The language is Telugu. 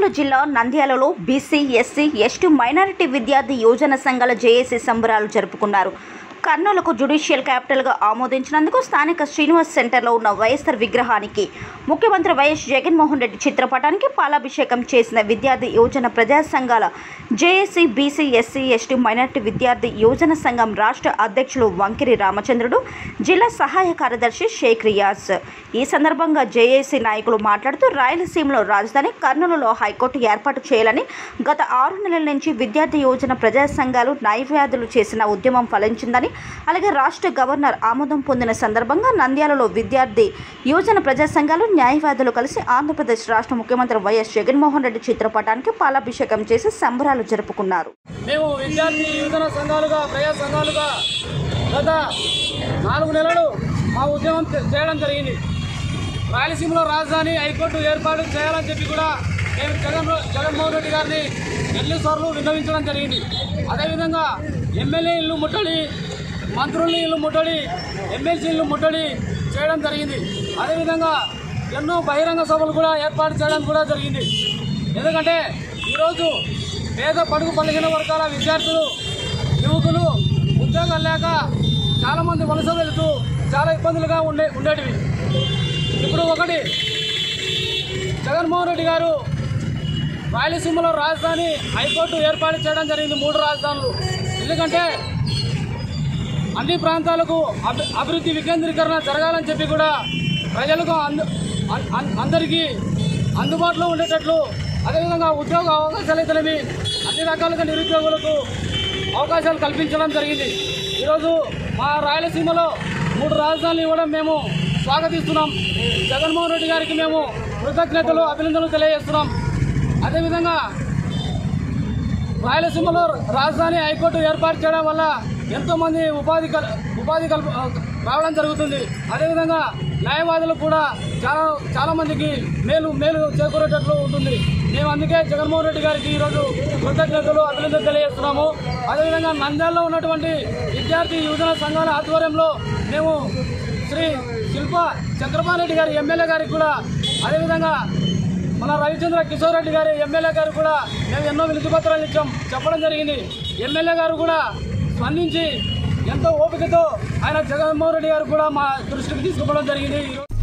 కర్నూలు జిల్లా నంద్యాలలో బీసీ ఎస్సీ ఎస్టీ మైనారిటీ విద్యార్థి యోజన సంఘాల జేఏసీ సంబరాలు జరుపుకున్నారు కర్నూలుకు జ్యుడిషియల్ క్యాపిటల్గా ఆమోదించినందుకు స్థానిక శ్రీనివాస్ సెంటర్లో ఉన్న వైఎస్ఆర్ విగ్రహానికి ముఖ్యమంత్రి వైఎస్ జగన్మోహన్ రెడ్డి చిత్రపటానికి పాలాభిషేకం చేసిన విద్యార్థి యోజన ప్రజా సంఘాల JAC BC SC ST minority విద్యార్థి యోజన సంఘం రాష్ట్ర అధ్యక్షులు వంకిరి రామచంద్రుడు జిల్లా సహాయ కార్యదర్శి షేక్ రియాజ్ ఈ సందర్భంగా జేఏసీ నాయకులు మాట్లాడుతూ రాయలసీమలో రాజధాని కర్నూలులో హైకోర్టు ఏర్పాటు చేయాలని గత ఆరు నెలల నుంచి విద్యార్థి యోజన ప్రజా సంఘాలు న్యాయవాదులు చేసిన ఉద్యమం ఫలించిందని అలాగే రాష్ట్ర గవర్నర్ ఆమోదం పొందిన సందర్భంగా నంద్యాలలో విద్యార్థి యోజన ప్రజా సంఘాలు న్యాయవాదులు కలిసి ఆంధ్రప్రదేశ్ రాష్ట్ర ముఖ్యమంత్రి వైఎస్ జగన్మోహన్ రెడ్డి చిత్రపటానికి పాలాభిషేకం చేసి సంబరాలు జరుపుకున్నారు మేము విద్యార్థి యువజన సంఘాలుగా ప్రజా సంఘాలుగా గత నాలుగు నెలలు మా ఉద్యమం చే- చేయడం జరిగింది రాయలసీమలో రాజధాని హైకోర్టు ఏర్పాటు చేయాలని చెప్పి కూడా మేము జగన్ జగన్మోహన్ రెడ్డి గారిని ఎన్నిసార్లు విన్నవించడం జరిగింది అదేవిధంగా ఎమ్మెల్యే ఇల్లు ముట్టడి మంత్రుల ఇల్లు ముట్టడి ఎమ్మెల్సీ ఇల్లు ముట్టడి చేయడం జరిగింది అదేవిధంగా ఎన్నో బహిరంగ సభలు కూడా ఏర్పాటు చేయడం కూడా జరిగింది ఎందుకంటే ఈరోజు పేద పడుగు పలిగిన వర్గాల విద్యార్థులు యువకులు ఉద్యోగాలు లేక చాలామంది వలస వెళుతూ చాలా ఇబ్బందులుగా ఉండే ఉండేటివి ఇప్పుడు ఒకటి జగన్మోహన్ రెడ్డి గారు రాయలసీమలో రాజధాని హైకోర్టు ఏర్పాటు చేయడం జరిగింది మూడు రాజధానులు ఎందుకంటే అన్ని ప్రాంతాలకు అభి- అభివృద్ధి వికేంద్రీకరణ జరగాలని చెప్పి కూడా ప్రజలకు అందు అన్- అన్- అందరికీ అందుబాటులో ఉండేటట్లు అదేవిధంగా ఉద్యోగ అవకాశాలు అయితేనేమి అన్ని రకాలుగా నిరుద్యోగులకు అవకాశాలు కల్పించడం జరిగింది ఈరోజు మా రాయలసీమలో మూడు రాజధానులు ఇవ్వడం మేము స్వాగతిస్తున్నాం జగన్మోహన్ రెడ్డి గారికి మేము కృతజ్ఞతలు అభినందనలు తెలియజేస్తున్నాం అదేవిధంగా రాయలసీమలో రాజధాని హైకోర్టు ఏర్పాటు చేయడం వల్ల ఎంతోమంది ఉపాధి కల్ ఉపాధి కల్ప రావడం జరుగుతుంది అదేవిధంగా న్యాయవాదులు కూడా చాలా చాలా మందికి మేలు మేలు చేకూరేటట్లు ఉంటుంది మేము అందుకే జగన్మోహన్ రెడ్డి గారికి ఈరోజు కృతజ్ఞతలు అభినందనలు తెలియజేస్తున్నాము అదేవిధంగా నంద్యాలలో ఉన్నటువంటి విద్యార్థి యువజన సంఘాల ఆధ్వర్యంలో మేము శ్రీ శిల్ప చంద్రబాబు రెడ్డి గారి ఎమ్మెల్యే గారికి కూడా అదేవిధంగా మన రవిచంద్ర కిషోర్ రెడ్డి గారి ఎమ్మెల్యే గారు కూడా మేము ఎన్నో వినతి పత్రాలు ఇచ్చాం చెప్పడం జరిగింది ఎమ్మెల్యే గారు కూడా స్పందించి ఎంతో ఓపికతో ఆయన జగన్మోహన్ రెడ్డి గారు కూడా మా దృష్టికి తీసుకుపోవడం జరిగింది